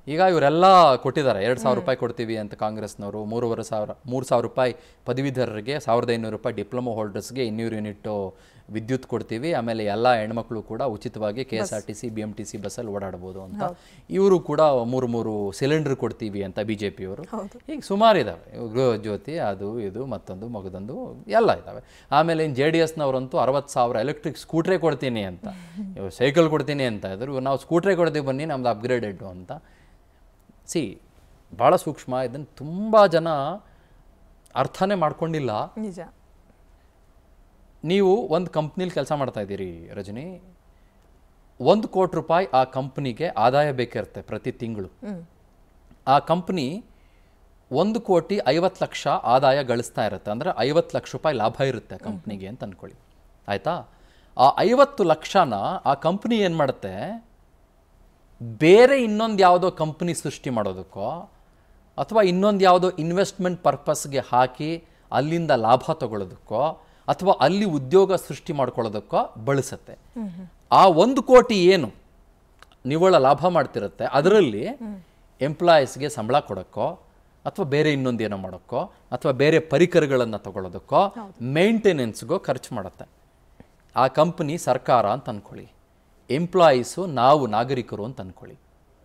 ಈಗ ಇವರೆಲ್ಲ ಕೊಟ್ಟಿದ್ದಾರೆ ಎರಡು ಸಾವಿರ ರೂಪಾಯಿ ಕೊಡ್ತೀವಿ ಅಂತ ಕಾಂಗ್ರೆಸ್ನವರು ಮೂರುವರೆ ಸಾವಿರ ಮೂರು ಸಾವಿರ ರೂಪಾಯಿ ಪದವೀಧರರಿಗೆ ಸಾವಿರದ ಐನೂರು ರೂಪಾಯಿ ಡಿಪ್ಲೊಮಾ ಹೋಲ್ಡರ್ಸ್ಗೆ ಇನ್ನೂರು ಯೂನಿಟ್ ವಿದ್ಯುತ್ ಕೊಡ್ತೀವಿ ಆಮೇಲೆ ಎಲ್ಲ ಹೆಣ್ಮಕ್ಳು ಕೂಡ ಉಚಿತವಾಗಿ K S R T C B M T C ಬಸ್ಸಲ್ಲಿ ಓಡಾಡ್ಬೋದು ಅಂತ ಇವರು ಕೂಡ ಮೂರು ಮೂರು ಸಿಲಿಂಡರ್ ಕೊಡ್ತೀವಿ ಅಂತ ಬಿ ಜೆ ಪಿಯವರು ಈಗ ಸುಮಾರು ಇದ್ದಾವೆ ಗೃಹ ಜ್ಯೋತಿ ಅದು ಇದು ಮತ್ತೊಂದು ಮಗದೊಂದು ಎಲ್ಲ ಇದ್ದಾವೆ ಆಮೇಲೆ ಇನ್ನು ಜೆ ಡಿ ಎಸ್ನವರಂತೂ ಅರವತ್ತು ಸಾವಿರ ಎಲೆಕ್ಟ್ರಿಕ್ ಸ್ಕೂಟ್ರೇ ಕೊಡ್ತೀನಿ ಅಂತ ಇವ್ರು ಸೈಕಲ್ ಕೊಡ್ತೀನಿ ಅಂತ ಇದ್ರು ಇವ್ರು ನಾವು ಸ್ಕೂಟ್ರೇ ಕೊಡ್ತೀವಿ ಬನ್ನಿ ನಮ್ದು ಅಪ್ಗ್ರೇಡೆಡ್ ಅಂತ ಸಿ ಭಾಳ ಸೂಕ್ಷ್ಮ ಇದನ್ನು ತುಂಬ ಜನ ಅರ್ಥನೇ ಮಾಡ್ಕೊಂಡಿಲ್ಲ ನಿಜ ನೀವು ಒಂದು ಕಂಪ್ನಿಲಿ ಕೆಲಸ ಮಾಡ್ತಾ ಇದ್ದೀರಿ ರಜನಿ ಒಂದು ಕೋಟಿ ರೂಪಾಯಿ ಆ ಕಂಪ್ನಿಗೆ ಆದಾಯ ಬೇಕಿರುತ್ತೆ ಪ್ರತಿ ತಿಂಗಳು ಆ ಕಂಪ್ನಿ ಒಂದು ಕೋಟಿ ಐವತ್ತು ಲಕ್ಷ ಆದಾಯ ಗಳಿಸ್ತಾ ಇರುತ್ತೆ ಅಂದರೆ ಐವತ್ತು ಲಕ್ಷ ರೂಪಾಯಿ ಲಾಭ ಇರುತ್ತೆ ಕಂಪ್ನಿಗೆ ಅಂತ ಅಂದ್ಕೊಳ್ಳಿ ಆಯಿತಾ ಆ ಐವತ್ತು ಲಕ್ಷನ ಆ ಕಂಪ್ನಿ ಏನು ಮಾಡುತ್ತೆ ಬೇರೆ ಇನ್ನೊಂದು ಯಾವುದೋ ಕಂಪ್ನಿ ಸೃಷ್ಟಿ ಮಾಡೋದಕ್ಕೋ ಅಥವಾ ಇನ್ನೊಂದು ಯಾವುದೋ ಇನ್ವೆಸ್ಟ್ಮೆಂಟ್ ಪರ್ಪಸ್ಗೆ ಹಾಕಿ ಅಲ್ಲಿಂದ ಲಾಭ ತಗೊಳ್ಳೋದಕ್ಕೋ ಅಥವಾ ಅಲ್ಲಿ ಉದ್ಯೋಗ ಸೃಷ್ಟಿ ಮಾಡ್ಕೊಳ್ಳೋದಕ್ಕೋ ಬಳಸುತ್ತೆ ಆ ಒಂದು ಕೋಟಿ ಏನು ನಿವ್ವಳ ಲಾಭ ಮಾಡ್ತಿರುತ್ತೆ ಅದರಲ್ಲಿ ಎಂಪ್ಲಾಯೀಸ್ಗೆ ಸಂಬಳ ಕೊಡೋಕ್ಕೋ ಅಥವಾ ಬೇರೆ ಇನ್ನೊಂದು ಏನೋ ಮಾಡೋಕ್ಕೋ ಅಥವಾ ಬೇರೆ ಪರಿಕರಗಳನ್ನು ತಗೊಳ್ಳೋದಕ್ಕೋ ಮೇಂಟೆನೆನ್ಸ್ಗೋ ಖರ್ಚು ಮಾಡುತ್ತೆ ಆ ಕಂಪನಿ ಸರ್ಕಾರ ಅಂತ ಅಂದ್ಕೊಳ್ಳಿ ಎಂಪ್ಲಾಯೀಸು ನಾವು ನಾಗರಿಕರು ಅಂತ ಅಂದ್ಕೊಳ್ಳಿ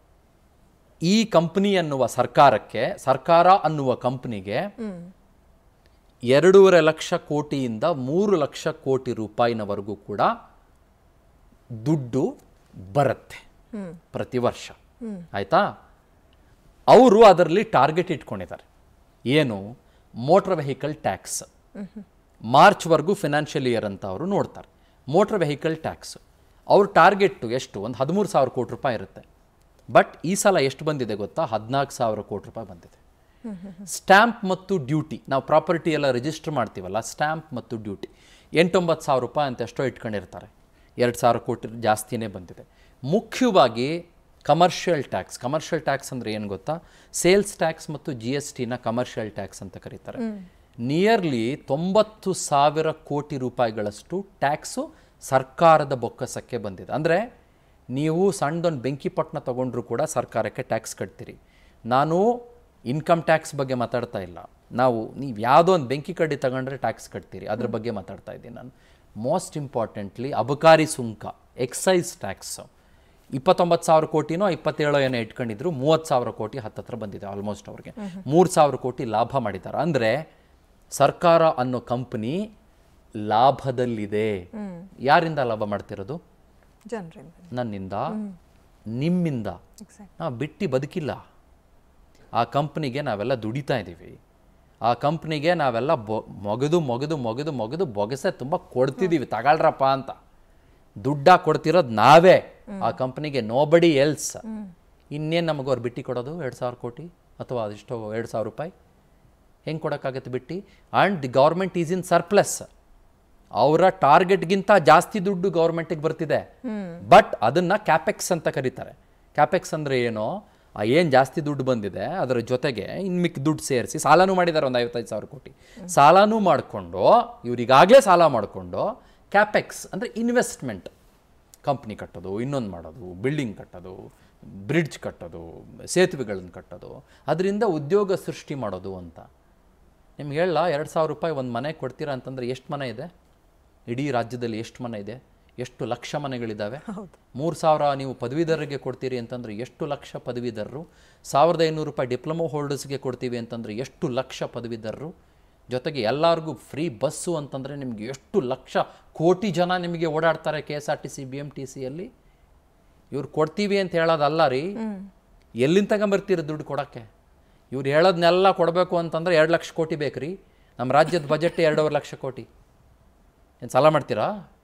ಈ ಕಂಪನಿ ಅನ್ನುವ ಸರ್ಕಾರಕ್ಕೆ ಸರ್ಕಾರ ಅನ್ನುವ ಕಂಪನಿಗೆ ಎರಡೂವರೆ ಲಕ್ಷ ಕೋಟಿಯಿಂದ ಮೂರು ಲಕ್ಷ ಕೋಟಿ ರೂಪಾಯಿನವರೆಗೂ ಕೂಡ ದುಡ್ಡು ಬರುತ್ತೆ ಪ್ರತಿ ವರ್ಷ ಆಯ್ತಾ ಅವರು ಅದರಲ್ಲಿ ಟಾರ್ಗೆಟ್ ಇಟ್ಕೊಂಡಿದ್ದಾರೆ ಏನು ಮೋಟ್ರ್ ವೆಹಿಕಲ್ ಟ್ಯಾಕ್ಸ್ ಮಾರ್ಚ್ವರೆಗೂ ಫಿನಾನ್ಷಿಯಲ್ ಇಯರ್ ಅಂತ ಅವರು ನೋಡ್ತಾರೆ ಮೋಟ್ರ್ ವೆಹಿಕಲ್ ಟ್ಯಾಕ್ಸ್ ಅವ್ರ ಟಾರ್ಗೆಟ್ಟು ಎಷ್ಟು ಒಂದು ಹದಿಮೂರು ಸಾವಿರ ಕೋಟಿ ರೂಪಾಯಿ ಇರುತ್ತೆ ಬಟ್ ಈ ಸಲ ಎಷ್ಟು ಬಂದಿದೆ ಗೊತ್ತಾ ಹದಿನಾಲ್ಕು ಸಾವಿರ ಕೋಟಿ ರೂಪಾಯಿ ಬಂದಿದೆ ಸ್ಟ್ಯಾಂಪ್ ಮತ್ತು ಡ್ಯೂಟಿ ನಾವು ಪ್ರಾಪರ್ಟಿ ಎಲ್ಲ ರಿಜಿಸ್ಟರ್ ಮಾಡ್ತೀವಲ್ಲ ಸ್ಟ್ಯಾಂಪ್ ಮತ್ತು ಡ್ಯೂಟಿ ಎಂಟೊಂಬತ್ತು ಸಾವಿರ ರೂಪಾಯಿ ಅಂತ ಎಷ್ಟೋ ಇಟ್ಕೊಂಡಿರ್ತಾರೆ ಎರಡು ಸಾವಿರ ಕೋಟಿ ಜಾಸ್ತಿನೇ ಬಂದಿದೆ ಮುಖ್ಯವಾಗಿ ಕಮರ್ಷಿಯಲ್ ಟ್ಯಾಕ್ಸ್ ಕಮರ್ಷಿಯಲ್ ಟ್ಯಾಕ್ಸ್ ಅಂದರೆ ಏನು ಗೊತ್ತಾ ಸೇಲ್ಸ್ ಟ್ಯಾಕ್ಸ್ ಮತ್ತು ಜಿ ಎಸ್ ಟಿನ ಕಮರ್ಷಿಯಲ್ ಟ್ಯಾಕ್ಸ್ ಅಂತ ಕರೀತಾರೆ ನಿಯರ್ಲಿ ತೊಂಬತ್ತು ಸಾವಿರ ಕೋಟಿ ರೂಪಾಯಿಗಳಷ್ಟು ಟ್ಯಾಕ್ಸು ಸರ್ಕಾರದ ಬೊಕ್ಕಸಕ್ಕೆ ಬಂದಿದೆ ಅಂದರೆ ನೀವು ಸಣ್ಣದೊಂದು ಬೆಂಕಿ ಪಟ್ಟಣ ತಗೊಂಡ್ರು ಕೂಡ ಸರ್ಕಾರಕ್ಕೆ ಟ್ಯಾಕ್ಸ್ ಕಟ್ತೀರಿ ನಾನು ಇನ್ಕಮ್ ಟ್ಯಾಕ್ಸ್ ಬಗ್ಗೆ ಮಾತಾಡ್ತಾ ಇಲ್ಲ ನಾವು ನೀವು ಯಾವುದೋ ಒಂದು ಬೆಂಕಿ ಕಡ್ಡಿ ತಗೊಂಡ್ರೆ ಟ್ಯಾಕ್ಸ್ ಕಟ್ತೀರಿ ಅದ್ರ ಬಗ್ಗೆ ಮಾತಾಡ್ತಾ ಇದ್ದೀನಿ ನಾನು ಮೋಸ್ಟ್ ಇಂಪಾರ್ಟೆಂಟ್ಲಿ ಅಬಕಾರಿ ಸುಂಕ ಎಕ್ಸೈಸ್ ಟ್ಯಾಕ್ಸ್ ಇಪ್ಪತ್ತೊಂಬತ್ತು ಸಾವಿರ ಕೋಟಿನೋ ಇಪ್ಪತ್ತೇಳೋ ಏನೋ ಇಟ್ಕೊಂಡಿದ್ರು ಮೂವತ್ತು ಸಾವಿರ ಕೋಟಿ ಹತ್ತತ್ರ ಬಂದಿದೆ ಆಲ್ಮೋಸ್ಟ್ ಅವ್ರಿಗೆ ಮೂರು ಸಾವಿರ ಕೋಟಿ ಲಾಭ ಮಾಡಿದ್ದಾರೆ ಅಂದರೆ ಸರ್ಕಾರ ಅನ್ನೋ ಕಂಪನಿ ಲಾಭದಲ್ಲಿದೆ ಯಾರಿಂದ ಲಾಭ ಮಾಡ್ತಿರೋದು ಜನರಿಂದ ನನ್ನಿಂದ ನಿಮ್ಮಿಂದ ಎಕ್ಸಾಕ್ಟ್ ನಾವು ಬಿಟ್ಟು ಬದುಕಿಲ್ಲ ಆ ಕಂಪ್ನಿಗೆ ನಾವೆಲ್ಲ ದುಡಿತಾ ಇದ್ದೀವಿ ಆ ಕಂಪ್ನಿಗೆ ನಾವೆಲ್ಲ ಬೊ ಮೊಗದು ಮೊಗದು ಮೊಗದು ಮೊಗದು ಬೊಗಸೆ ತುಂಬ ಕೊಡ್ತಿದ್ದೀವಿ ತಗೊಳ್ರಪ್ಪ ಅಂತ ದುಡ್ಡ ಕೊಡ್ತಿರೋದು ನಾವೇ ಆ ಕಂಪ್ನಿಗೆ ನೋಬಡಿ ಎಲ್ಸ್ ಇನ್ನೇನು ನಮಗೆ ಅವ್ರು ಬಿಟ್ಟು ಕೊಡೋದು ಎರಡು ಸಾವಿರ ಕೋಟಿ ಅಥವಾ ಅದೆಷ್ಟೋ ಎರಡು ಸಾವಿರ ರೂಪಾಯಿ ಹೆಂಗೆ ಕೊಡೋಕ್ಕಾಗತ್ತೆ ಬಿಟ್ಟು and the government is in surplus ಅವರ ಟಾರ್ಗೆಟ್ಗಿಂತ ಜಾಸ್ತಿ ದುಡ್ಡು ಗೌರ್ಮೆಂಟಿಗೆ ಬರ್ತಿದೆ ಬಟ್ ಅದನ್ನ ಕ್ಯಾಪೆಕ್ಸ್ ಅಂತ ಕರೀತಾರೆ ಕ್ಯಾಪೆಕ್ಸ್ ಅಂದ್ರೆ ಏನು ಆ ಏನು ಜಾಸ್ತಿ ದುಡ್ಡು ಬಂದಿದೆ ಅದರ ಜೊತೆಗೆ ಇನ್ನು ಮಿಕ್ಕ ದುಡ್ಡು ಸೇರಿಸಿ ಸಾಲನೂ ಮಾಡಿದ್ದಾರೆ ಒಂದು ಐವತ್ತೈದು ಸಾವಿರ ಕೋಟಿ ಸಾಲನೂ ಮಾಡಿಕೊಂಡು ಇವರಿಗಾಗಲೇ ಸಾಲ ಮಾಡಿಕೊಂಡು ಕ್ಯಾಪೆಕ್ಸ್ ಅಂದರೆ ಇನ್ವೆಸ್ಟ್ಮೆಂಟ್ ಕಂಪ್ನಿ ಕಟ್ಟೋದು ಇನ್ನೊಂದು ಮಾಡೋದು ಬಿಲ್ಡಿಂಗ್ ಕಟ್ಟೋದು ಬ್ರಿಡ್ಜ್ ಕಟ್ಟೋದು ಸೇತುವೆಗಳನ್ನು ಕಟ್ಟೋದು ಅದರಿಂದ ಉದ್ಯೋಗ ಸೃಷ್ಟಿ ಮಾಡೋದು ಅಂತ ನಿಮ್ಗೆ ಹೇಳಲ್ಲ ಎರಡು ಸಾವಿರ ರೂಪಾಯಿ ಒಂದು ಮನೆ ಕೊಡ್ತೀರಾ ಅಂತಂದ್ರೆ ಎಷ್ಟು ಮನೆ ಇದೆ ಇಡೀ ರಾಜ್ಯದಲ್ಲಿ ಎಷ್ಟು ಮನೆ ಇದೆ ಎಷ್ಟು ಲಕ್ಷ ಮನೆಗಳಿದ್ದಾವೆ ಮೂರು ಸಾವಿರ ನೀವು ಪದವೀಧರರಿಗೆ ಕೊಡ್ತೀರಿ ಅಂತಂದ್ರೆ ಎಷ್ಟು ಲಕ್ಷ ಪದವೀಧರರು ಸಾವಿರದ ಐನೂರು ರೂಪಾಯಿ ಡಿಪ್ಲೊಮಾ ಹೋಲ್ಡರ್ಸ್ಗೆ ಕೊಡ್ತೀವಿ ಅಂತಂದ್ರೆ ಎಷ್ಟು ಲಕ್ಷ ಪದವೀಧರರು ಜೊತೆಗೆ ಎಲ್ಲರಿಗೂ ಫ್ರೀ ಬಸ್ಸು ಅಂತಂದರೆ ನಿಮಗೆ ಎಷ್ಟು ಲಕ್ಷ ಕೋಟಿ ಜನ ನಿಮಗೆ ಓಡಾಡ್ತಾರೆ K S R T C B M T ಸಿಯಲ್ಲಿ ಇವ್ರು ಕೊಡ್ತೀವಿ ಅಂತ ಹೇಳೋದಲ್ಲ ರೀ ಎಲ್ಲಿಂದ ತಗೊಂಬರ್ತೀರಿ ದುಡ್ಡು ಕೊಡೋಕ್ಕೆ ಇವ್ರು ಹೇಳೋದನ್ನೆಲ್ಲ ಕೊಡಬೇಕು ಅಂತಂದ್ರೆ ಎರಡು ಲಕ್ಷ ಕೋಟಿ ಬೇಕ್ರಿ ನಮ್ಮ ರಾಜ್ಯದ ಬಜೆಟ್ ಎರಡೂವರೆ ಲಕ್ಷ ಕೋಟಿ ಏನು ಸಾಲ ಮಾಡ್ತೀರಾ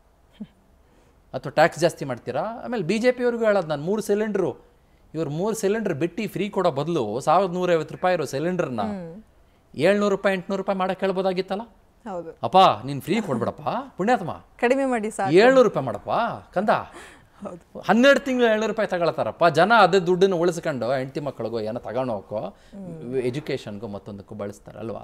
ಅಥವಾ ಟ್ಯಾಕ್ಸ್ ಜಾಸ್ತಿ ಮಾಡ್ತೀರಾ ಆಮೇಲೆ ಬಿ ಜೆ ಪಿಯವ್ರಿಗೂ ಹೇಳೋದು ನಾನು ಮೂರು ಸಿಲಿಂಡ್ರು ಇವ್ರು ಮೂರು ಸಿಲಿಂಡರ್ ಬಿಟ್ಟು ಫ್ರೀ ಕೊಡೋ ಬದಲು ಸಾವಿರದ ನೂರೈವತ್ತು ರೂಪಾಯಿ ಇರೋ ಸಿಲಿಂಡರ್ನ ಏಳ್ನೂರು ರೂಪಾಯಿ ಎಂಟುನೂರು ರೂಪಾಯಿ ಮಾಡಕ್ಕೆ ಹೇಳ್ಬೋದಾಗಿತ್ತಲ್ಲ ಹೌದು ಅಪ್ಪ ನೀನು ಫ್ರೀ ಕೊಡ್ಬೇಡಪ್ಪ ಪುಣ್ಯಾತ್ಮ ಕಡಿಮೆ ಮಾಡಿ ಸಾಕು ಏಳ್ನೂರು ರೂಪಾಯಿ ಮಾಡಪ್ಪ ಕಂದ ಹನ್ನೆರಡು ತಿಂಗಳು ಏಳ್ನೂರು ರೂಪಾಯಿ ತಗೊಳ್ತಾರಪ್ಪ ಜನ ಅದೇ ದುಡ್ಡನ್ನು ಉಳಿಸ್ಕೊಂಡು ಹೆಂಡತಿ ಮಕ್ಕಳಿಗೋ ಏನೋ ತಗೊಂಡೋಗೋ ಎಜುಕೇಷನ್ಗೋ ಮತ್ತೊಂದಕ್ಕೂ ಬಳಸ್ತಾರೆ ಅಲ್ವಾ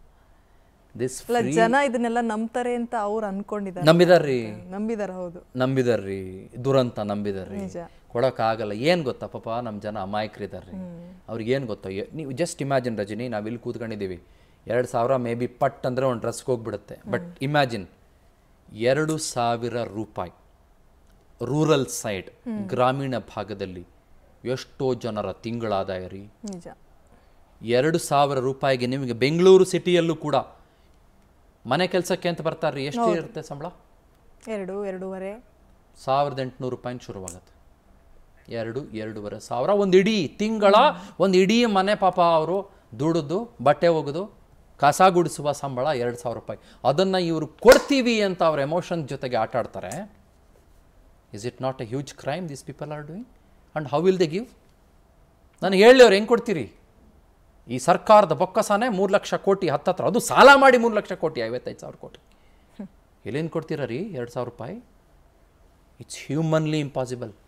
ದಿಸ್ ಅಲ್ಲ ಜನ ಇದನ್ನೆಲ್ಲ ನಂಬ್ತಾರೆ ಅಂತ ಅವ್ರು ಅನ್ಕೊಂಡಿದ್ದಾರೆ ನಂಬಿದಾರ್ರಿ ನಂಬಿದಾರೆ ಹೌದು ನಂಬಿದಾರ್ರಿ ದುರಂತ ನಂಬಿದಾರ್ರಿ ನಿಜ ಕೊಡೋಕ್ಕಾಗಲ್ಲ ಏನು ಗೊತ್ತಾ ಪಾಪ ನಮ್ಮ ಜನ ಅಮಾಯಕರಿದ್ದಾರೆ ರೀ ಅವ್ರಿಗೇನು ಗೊತ್ತೋ ಎ- ನೀವು ಜಸ್ಟ್ ಇಮ್ಯಾಜಿನ್ ರಜನಿ ನಾವು ಇಲ್ಲಿ ಕೂತ್ಕೊಂಡಿದ್ದೀವಿ ಎರಡು ಸಾವಿರ ಮೇ ಬಿ ಪಟ್ ಅಂದರೆ ಒಂದು ಡ್ರೆಸ್ಗೆ ಹೋಗ್ಬಿಡುತ್ತೆ ಬಟ್ ಇಮ್ಯಾಜಿನ್ ಎರಡು ಸಾವಿರ ರೂಪಾಯಿ ರೂರಲ್ ಸೈಡ್ ಗ್ರಾಮೀಣ ಭಾಗದಲ್ಲಿ ಎಷ್ಟೋ ಜನರ ತಿಂಗಳ ಆದಾಯ ರೀ ನಿಜ ಎರಡು ಸಾವಿರ ರೂಪಾಯಿಗೆ ನಿಮಗೆ ಬೆಂಗಳೂರು ಸಿಟಿಯಲ್ಲೂ ಕೂಡ ಮನೆ ಕೆಲಸಕ್ಕೆ ಅಂತ ಬರ್ತಾರ್ರಿ ಎಷ್ಟು ಇರುತ್ತೆ ಸಂಬಳ ಎರಡು ಎರಡೂವರೆ ಸಾವಿರದ ಎಂಟುನೂರು ರೂಪಾಯಿ ಶುರುವಾಗುತ್ತೆ ಎರಡು ಎರಡೂವರೆ ಸಾವಿರ ಒಂದು ಇಡೀ ತಿಂಗಳ ಒಂದು ಇಡೀ ಮನೆ ಪಾಪ ಅವರು ದುಡಿದು ಬಟ್ಟೆ ಒಗೆದು ಕಸ ಗುಡಿಸುವ ಸಂಬಳ ಎರಡು ಸಾವಿರ ರೂಪಾಯಿ ಅದನ್ನು ಇವರು ಕೊಡ್ತೀವಿ ಅಂತ ಅವ್ರ ಎಮೋಷನ್ ಜೊತೆಗೆ ಆಟ ಆಡ್ತಾರೆ is it not a huge crime this people are doing and how will they give ನನಗೆ ಹೇಳಿ ಅವ್ರು ಹೆಂಗೆ ಕೊಡ್ತೀರಿ ಈ ಸರ್ಕಾರದ ಬೊಕ್ಕಸನೇ ಮೂರು ಲಕ್ಷ ಕೋಟಿ ಹತ್ತತ್ರ ಅದು ಸಾಲ ಮಾಡಿ ಮೂರು ಲಕ್ಷ ಕೋಟಿ ಐವತ್ತೈದು ಸಾವಿರ ಕೋಟಿ ಎಲ್ಲಿಂದ ಕೊಡ್ತೀರಾ ರೀ ಎರಡು ಸಾವಿರ ರೂಪಾಯಿ ಇಟ್ಸ್ ಹ್ಯೂಮನ್ಲಿ ಇಂಪಾಸಿಬಲ್